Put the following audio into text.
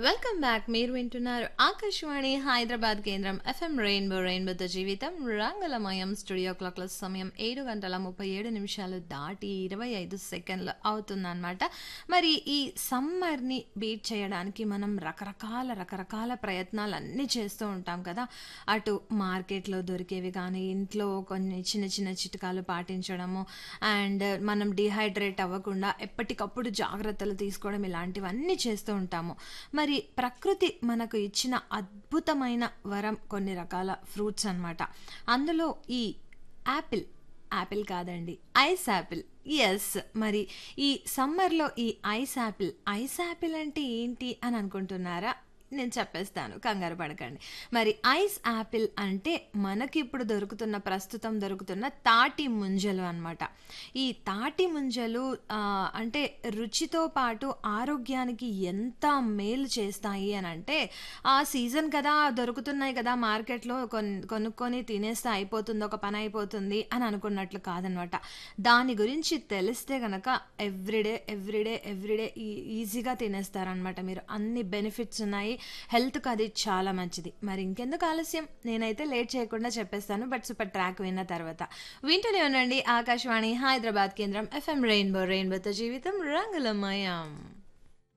welcome back మీరు వింటున్నారు ఆకాశవాణి హైదరాబాద్ కేంద్రం ఎఫ్ఎం రెయిన్బో రెయిన్బోతో జీవితం రంగులమయం స్టూడియో క్లాక్ల సమయం ఏడు గంటల ముప్పై ఏడు నిమిషాలు దాటి ఇరవై ఐదు సెకండ్లు అవుతుందన్నమాట మరి ఈ సమ్మర్ని బీట్ చేయడానికి మనం రకరకాల రకరకాల ప్రయత్నాలు అన్నీ చేస్తూ ఉంటాం కదా అటు మార్కెట్లో దొరికేవి కానీ ఇంట్లో కొన్ని చిన్న చిన్న చిట్కాలు పాటించడము అండ్ మనం డిహైడ్రేట్ అవ్వకుండా ఎప్పటికప్పుడు జాగ్రత్తలు తీసుకోవడం ఇలాంటివన్నీ చేస్తూ ఉంటాము మరి ప్రకృతి మనకు ఇచ్చిన అద్భుతమైన వరం కొన్ని రకాల ఫ్రూట్స్ అన్నమాట అందులో ఈ యాపిల్ యాపిల్ కాదండి ఐస్ యాపిల్ ఎస్ మరి ఈ సమ్మర్లో ఈ ఐస్ యాపిల్ ఐస్ యాపిల్ అంటే ఏంటి అని అనుకుంటున్నారా నేను చెప్పేస్తాను కంగారు పడకండి మరి ఐస్ యాపిల్ అంటే మనకి ఇప్పుడు దొరుకుతున్న ప్రస్తుతం దొరుకుతున్న తాటి ముంజలు అన్నమాట ఈ తాటి ముంజలు ఆ, అంటే రుచితో పాటు ఆరోగ్యానికి ఎంత మేలు చేస్తాయి అని అంటే ఆ సీజన్ కదా దొరుకుతున్నాయి కదా మార్కెట్లో కొన్ కొనుక్కొని తినేస్తే అయిపోతుంది ఒక పని అయిపోతుంది అని అనుకున్నట్లు కాదనమాట దాని గురించి తెలిస్తే గనక ఎవ్రీడే ఎవ్రీడే ఎవ్రీడే ఈజీగా తినేస్తారనమాట మీరు అన్ని బెనిఫిట్స్ ఉన్నాయి హెల్త్కి అది చాలా మంచిది మరి ఇంకెందుకు ఆలస్యం నేనైతే లేట్ చేయకుండా చెప్పేస్తాను బట్ సూపర్ ట్రాక్ విన్న తర్వాత వింటూనే ఉండండి ఆకాశవాణి హైదరాబాద్ కేంద్రం ఎఫ్ఎం రెయిన్బో రెయిన్బోతో జీవితం రంగులమయం